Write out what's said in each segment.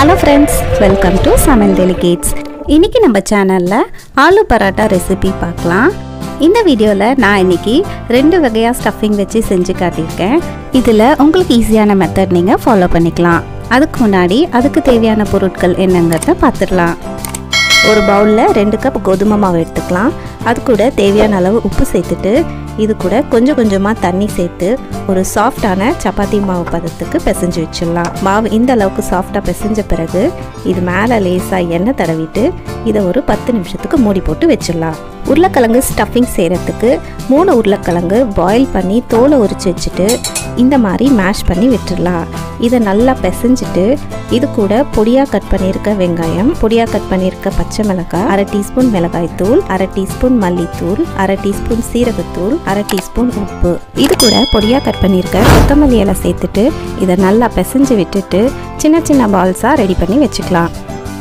hello friends welcome to Samayal delicates இன்னைக்கு நம்ம சேனலில் ஆலு பரோட்டா ரெசிபி பார்க்கலாம் இந்த வீடியோவில் நான் இன்னைக்கு ரெண்டு வகையாக ஸ்டஃபிங் வச்சு செஞ்சு காட்டியிருக்கேன் இதில் உங்களுக்கு ஈஸியான மெத்தட் நீங்கள் ஃபாலோ பண்ணிக்கலாம் அதுக்கு முன்னாடி அதுக்கு தேவையான பொருட்கள் என்னங்கிறத பார்த்துடலாம் ஒரு பவுலில் ரெண்டு கப் கோதுமை மாவு எடுத்துக்கலாம் அது கூட தேவையான அளவு உப்பு சேர்த்துட்டு இது கூட கொஞ்சம் கொஞ்சமாக தண்ணி சேர்த்து ஒரு சாஃப்டான சப்பாத்தி மாவு பதத்துக்கு பிசைஞ்சு வச்சிடலாம் மாவு இந்த அளவுக்கு சாஃப்டாக பிசைஞ்ச பிறகு இது மேலே லேசாக எண்ணெய் தடவிட்டு இதை ஒரு பத்து நிமிஷத்துக்கு மூடி போட்டு வச்சிடலாம் உருளைக்கிழங்கு ஸ்டஃபிங் செய்கிறதுக்கு மூணு உருளைக்கிழங்கு பாயில் பண்ணி தோலை உரிச்சு வச்சுட்டு இந்த மாதிரி மேஷ் பண்ணி விட்டுடலாம் இதை நல்லா பிசைஞ்சிட்டு இது கூட பொடியாக கட் பண்ணியிருக்க வெங்காயம் பொடியாக கட் பண்ணியிருக்க பச்சை மிளகாய் அரை டீஸ்பூன் மிளகாய் தூள் அரை டீஸ்பூன் மல்லித்தூள் அரை டீஸ்பூன் சீரகத்தூள் அரை டீஸ்பூன் உப்பு இது கூட பொடியாக கட் பண்ணியிருக்க கொத்தமல்லி இலை சேர்த்துட்டு இதை நல்லா பிசைஞ்சு விட்டுட்டு சின்ன சின்ன பால்ஸாக ரெடி பண்ணி வச்சுக்கலாம்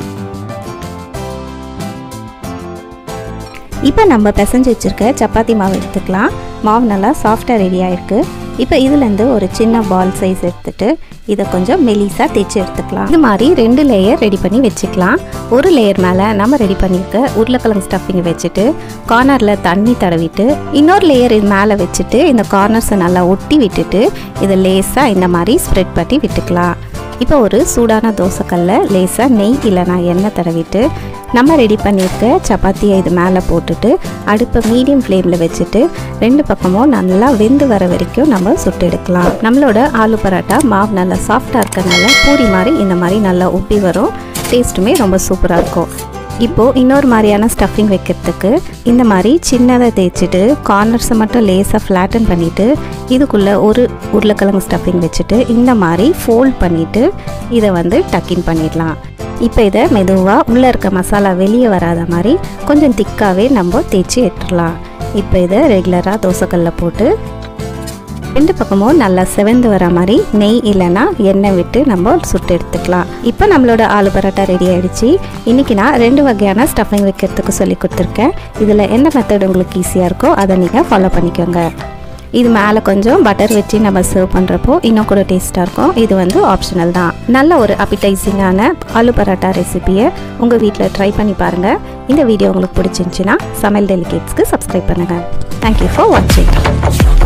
இப்போ நம்ம பிசைஞ்சு வச்சுருக்க சப்பாத்தி மாவு எடுத்துக்கலாம் மாவு நல்லா சாஃப்டாக ரெடி ஆயிருக்கு இப்போ இதுலேருந்து ஒரு சின்ன பால் சைஸ் எடுத்துட்டு இதை கொஞ்சம் மெலிசாக தேய்ச்சி எடுத்துக்கலாம் இது மாதிரி ரெண்டு லேயர் ரெடி பண்ணி வச்சுக்கலாம் ஒரு லேயர் மேலே நம்ம ரெடி பண்ணியிருக்க உருளைக்கிழங்கு ஸ்டஃபிங் வச்சுட்டு கார்னரில் தண்ணி தடவிட்டு இன்னொரு லேயர் இது மேலே வச்சுட்டு இந்த கார்னர்ஸை நல்லா ஒட்டி விட்டுட்டு இதை லேஸாக இந்த மாதிரி ஸ்ப்ரெட் பண்ணி விட்டுக்கலாம் இப்போ ஒரு சூடான தோசைக்கல்ல லேசாக நெய் இல்லைனா எண்ணெய் தடவிட்டு நம்ம ரெடி பண்ணியிருக்க சப்பாத்தியை இது மேலே போட்டுட்டு அடுப்பை மீடியம் ஃப்ளேமில் வச்சுட்டு ரெண்டு பக்கமும் நல்லா வெந்து வர வரைக்கும் நம்ம சுட்டு எடுக்கலாம் நம்மளோட ஆலு பரோட்டா மாவு நல்லா சாஃப்டாக இருக்கறனால பூரி மாதிரி இந்த மாதிரி நல்லா உப்பி வரும் டேஸ்ட்டுமே ரொம்ப சூப்பராக இருக்கும் இப்போது இன்னொரு மாதிரியான ஸ்டஃபிங் வைக்கிறதுக்கு இந்த மாதிரி சின்னதை தேய்ச்சிட்டு கார்னர்ஸை மட்டும் லேசாக ஃப்ளாட்டன் பண்ணிவிட்டு இதுக்குள்ளே ஒரு உருளைக்கிழங்கு ஸ்டஃபிங் வச்சுட்டு இந்த மாதிரி ஃபோல்ட் பண்ணிவிட்டு இதை வந்து டக்கின் பண்ணிடலாம் இப்போ இதை மெதுவாக உள்ளே இருக்க மசாலா வெளியே வராத மாதிரி கொஞ்சம் திக்காகவே நம்ம தேய்ச்சி எடுத்துடலாம் இப்போ இதை ரெகுலராக தோசைக்கல்ல போட்டு ரெண்டு பக்கமும் நல்லா செவந்து வர மாதிரி நெய் இல்லைன்னா எண்ணெய் விட்டு நம்ம சுட்டு எடுத்துக்கலாம் இப்போ நம்மளோட ஆலு பரோட்டா ரெடி ஆயிடுச்சு இன்றைக்கி நான் ரெண்டு வகையான ஸ்டஃபிங் வைக்கிறதுக்கு சொல்லி கொடுத்துருக்கேன் இதில் எந்த மெத்தட் உங்களுக்கு ஈஸியாக இருக்கோ அதை நீங்கள் ஃபாலோ பண்ணிக்கோங்க இது மேலே கொஞ்சம் பட்டர் வச்சு நம்ம சர்வ் பண்ணுறப்போ இன்னும் கூட டேஸ்ட்டாக இருக்கும் இது வந்து ஆப்ஷனல் தான் நல்ல ஒரு அப்பிடைசிங்கான ஆலு பரோட்டா ரெசிபியை உங்கள் வீட்டில் ட்ரை பண்ணி பாருங்கள் இந்த வீடியோ உங்களுக்கு பிடிச்சிருந்துச்சின்னா சமையல் டெலிகேட்ஸ்க்கு சப்ஸ்கிரைப் பண்ணுங்கள் தேங்க்யூ ஃபார் வாட்சிங்